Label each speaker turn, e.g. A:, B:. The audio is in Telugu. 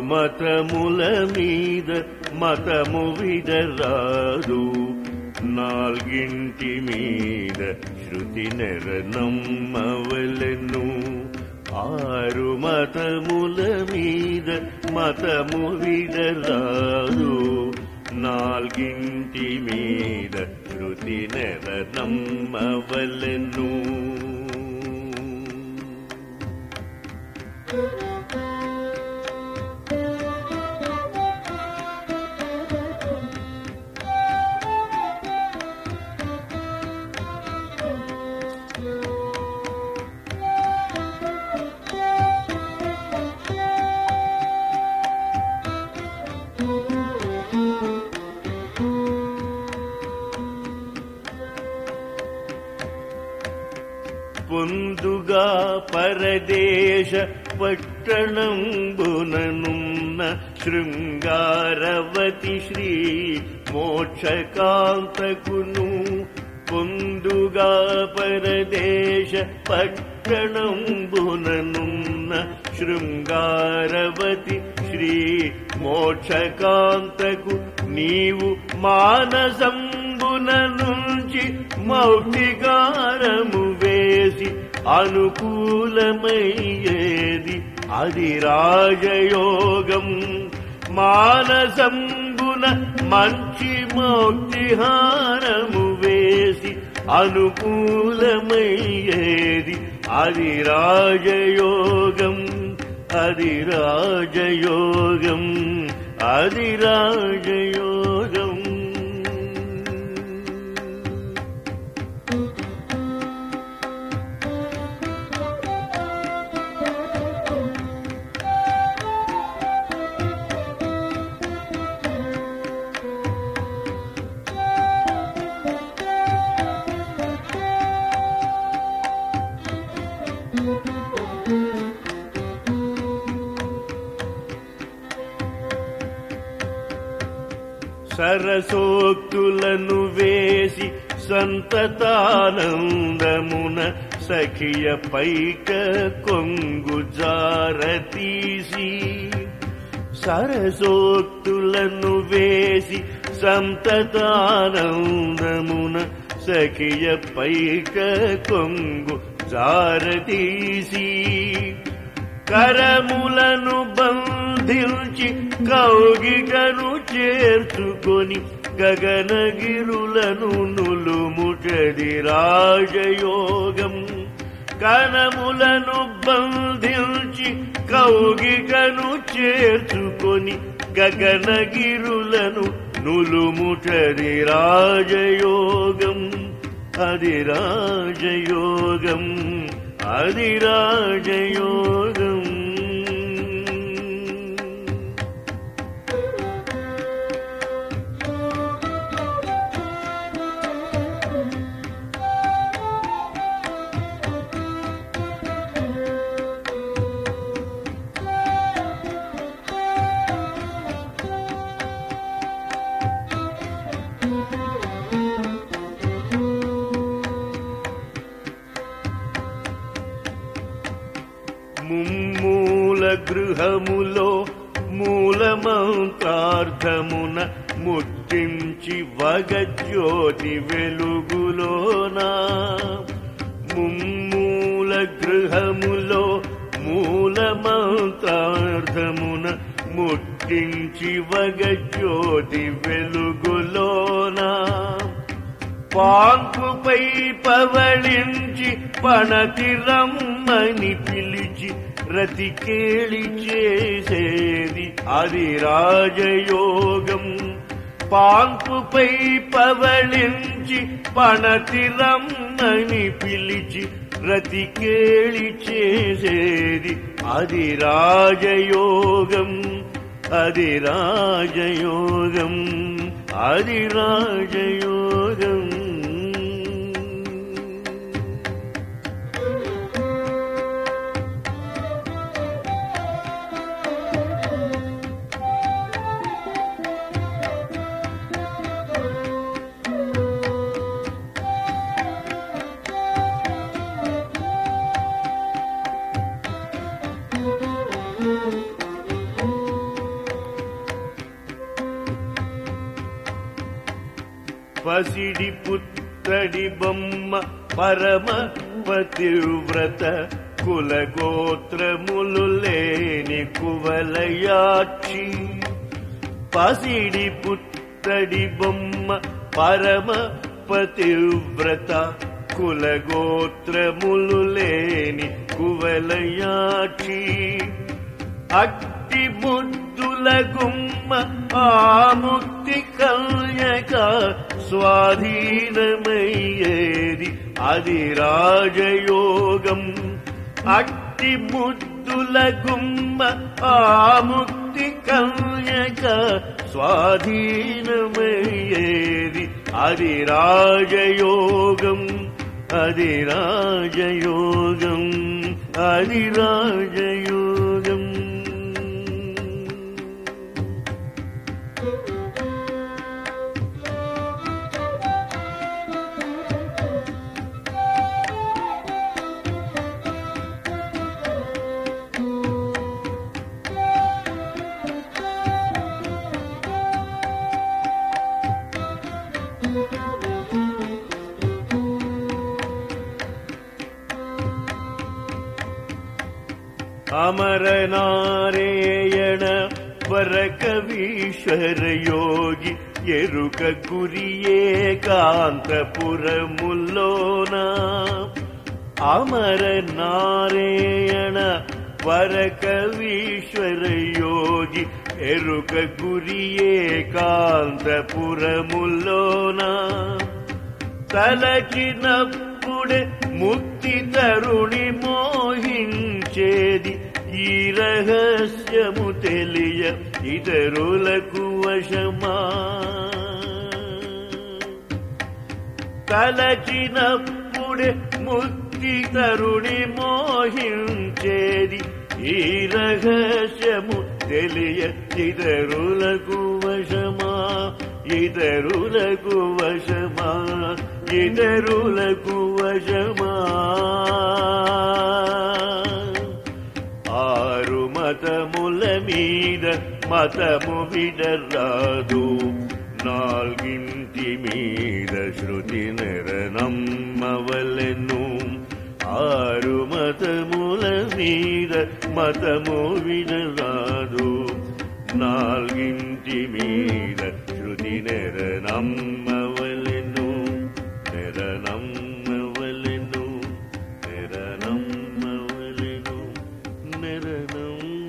A: మతముల మీద మతము విడరాదు నాల్గింటి మీద శృతి నెరనమ్మవలెను ఆరు మతముల మీద మతము విడరాదు నాల్గింటి మీద శృతి నెరనమ్మవలెను పొందుగా పరదేశ పట్టణంబుననున్న శృంగారవతి శ్రీ మోక్షకాంతకును పొందుగా పరదేశ పట్టణంబుననున్న శృంగారవతి శ్రీ మోక్షకాంతకు నీవు మానసంబున నుంచి మౌక్తికారము వేసి అనుకూలమయ్యేది అది రాజయోగం మానసంబున మంచి మౌక్తిహారము వేసి అనుకూలమయ్యేది అది రాజయోగం అది రాజయోగం అది రాజయోగం సరసోక్తులను వేసి సంతతానందమున సఖియ పైక కొంగు జారతీసి సరసోక్తులను వేసి సంతతానందమున సఖియ పైక కొంగు జారతీసి కరములను బంధించి కౌగిటను చేర్చుకొని గగనగిరులను నులుముటది రాజయోగం కనములను బంధించి కౌగిటను చేర్చుకొని గగనగిరులను నులుముటది రాజయోగం అది రాజయోగం అది రాజయోగం ముమ్మూల గృహములో మూలమంత్రార్థమున ముట్టించి వగజ్యోతి వెలుగులోనా ముమ్మూల గృహములో మూలమంత్రార్థమున ముట్టించి వగజ్యోతి వెలుగులోనా పాంకుపై పవళించి పణతి రమ్మని పిలిచి రతికేళి చేసేది అది రాజయోగం పాంకుపై పవళించి పణతి రమ్మని పిలిచి రతికేళి చేసేది అది రాజయోగం అది రాజయోగం అది రాజయోగం పసిడి పుత్తడి బొమ్మ పరమ పతివ్రత కులగోత్రములు లేని కువలయాక్షి పసిడి పుత్తడి బొమ్మ పరమ పతివ్రత కులగోత్రములు లేని కువలయాక్షి అట్టి ముద్దుల గుమ్మ ఆముక్తి కల్యక స్వాధీనమయ్యేది అది రాజయోగం అట్టి ముద్దుల గుమ్మ ఆముక్తి కల్యక స్వాధీనమయ్యేది అది రాజయోగం అది రాజయోగం అది రాజయోగం అమరనారేయణ వరకవీశ్వర యోగి ఎరుక గురియే కాంతపురముల్లోన అమరనారేయణ వరకవీశ్వర యోగి ఎరుక గురియే కాంతపురముల్లోన తలచినప్పుడే ముక్తి తరుణి మోహించేది ఈ రహస్యము తెలియ ఇతరులకు వశమా తలచినప్పుడే ముక్తి తరుణి మోహించేది ఈ రహస్యము తెలియ ఇతరులకు వశమా ఇతరులకు వశమా ఇతరులకు వశమా ఆరు మతముల మీద మతము విడరాదు నాల్గింటి మీద శృతి నిరనమ్మవలెను ఆరు మతముల మీద మతము విడరాదు నాల్గింటి మీద శృతి నిరనమ్మవలెను నిరనమ్మవలెను నిరనమ్మవలెను నిరనమ్మ